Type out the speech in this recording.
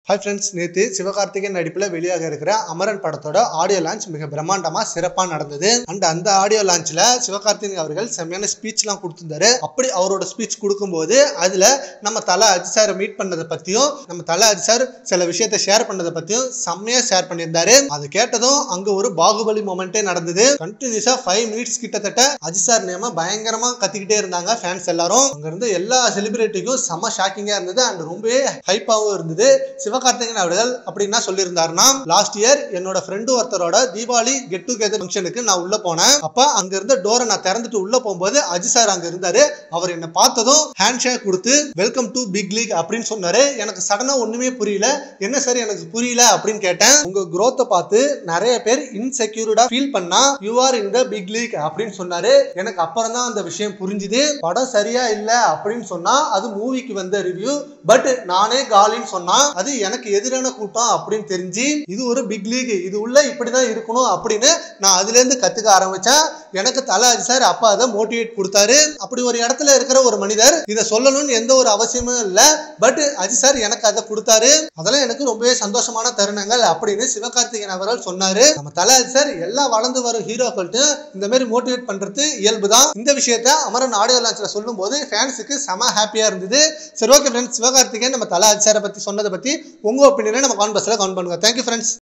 hi friends நேற்று சிவகார்த்திகேயன் நடிப்பில் வெளியாக இருக்கிற அமரன் படத்தோட ஆடியோ லான்ச் மிக பிரம்மாண்டமாக சிறப்பாக நடந்தது அண்ட் அந்த ஆடியோ லான்ச்சில் சிவகார்த்திகேயன் அவர்கள் செம்மையான ஸ்பீச்லாம் கொடுத்துருந்தாரு அப்படி அவரோட ஸ்பீச் கொடுக்கும்போது அதில் நம்ம தலை அஜித் சாரை மீட் பண்ணதை பற்றியும் நம்ம தலை அஜித் சார் சில விஷயத்தை ஷேர் பண்ணதை பற்றியும் செம்மையாக ஷேர் பண்ணியிருந்தாரு அது கேட்டதும் அங்கே ஒரு பாகுபலி மொமெண்ட்டே நடந்தது கண்டினியூஸாக ஃபைவ் மினிட்ஸ் கிட்டத்தட்ட அஜித் சார் நேம பயங்கரமாக கத்திக்கிட்டே இருந்தாங்க ஃபேன்ஸ் எல்லாரும் அங்க இருந்து எல்லா செலிபிரிட்டிக்கும் செம்ம ஷாக்கிங்காக இருந்தது அண்ட் ரொம்பவே ஹைப்பாகவும் இருந்தது சிவகார்த்திகேயன் அவர்கள் அப்படின்னா சொல்லியிருந்தாருன்னா லாஸ்ட் இயர் என்னோட ஃப்ரெண்டு ஒருத்தரோட தீபாவளி கெட் டுகெதர் ஃபங்க்ஷனுக்கு நான் உள்ள போனேன் அப்ப அங்க இருந்த டோரை நான் திறந்துட்டு உள்ள போகும்போது அஜித் சார் அங்க இருந்தாரு அவர் என்ன பார்த்ததும் ஹேண்ட் ஷேக் கொடுத்து வெல்கம் டு பிக் லீக் அப்படின்னு சொன்னாரு எனக்கு சடனா ஒண்ணுமே புரியல என்ன சார் எனக்கு புரியல அப்படின்னு கேட்டேன் உங்க growth-அ பார்த்து நிறைய பேர் இன்செக்யூர்டா ஃபீல் பண்ணா you are in the big league அப்படின்னு சொன்னாரு எனக்கு அப்புறம் தான் அந்த விஷயம் புரிஞ்சுது படம் சரியா இல்ல அப்படின்னு சொன்னா அது மூவிக்கு வந்த ரிவ்யூ பட் நானே காலின்னு சொன்னா அது எனக்கு எதிரான கூட்டம் அப்படின்னு தெரிஞ்சு இது ஒரு பிக் லீக் இது உள்ள இப்படிதான் இருக்கணும் அப்படின்னு நான் அதுல இருந்து கத்துக்க ஆரம்பிச்சேன் எனக்கு தலை அஜி சார் அப்ப அதை மோட்டிவேட் கொடுத்தாரு அப்படி ஒரு இடத்துல இருக்கிற ஒரு மனிதர் இதை சொல்லணும்னு எந்த ஒரு அவசியமும் இல்ல பட் அஜி சார் எனக்கு அதை கொடுத்தாரு அதெல்லாம் எனக்கு ரொம்பவே சந்தோஷமான தருணங்கள் அப்படின்னு சிவகார்த்திகேயன் அவர்கள் சொன்னாரு நம்ம தலை அஜி சார் எல்லா வளர்ந்து வரும் ஹீரோக்கள்ட்டு இந்த மாதிரி மோட்டிவேட் பண்றது இயல்பு தான் இந்த விஷயத்த அமரன் ஆடியோ லான்ச்ல சொல்லும் போது ஃபேன்ஸுக்கு செம ஹாப்பியா இருந்தது சரி ஓகே ஃப்ரெண்ட்ஸ் சிவகார்த்திகேயன் நம்ம தலை அஜி சாரை பத்தி சொன்னதை பத்தி உங்க ஒப்பீனியனை நம்ம கான்பஸ்ல கவுண்ட் பண்ணுங்க தேங்க்யூ ஃப்ரெண்ட்ஸ்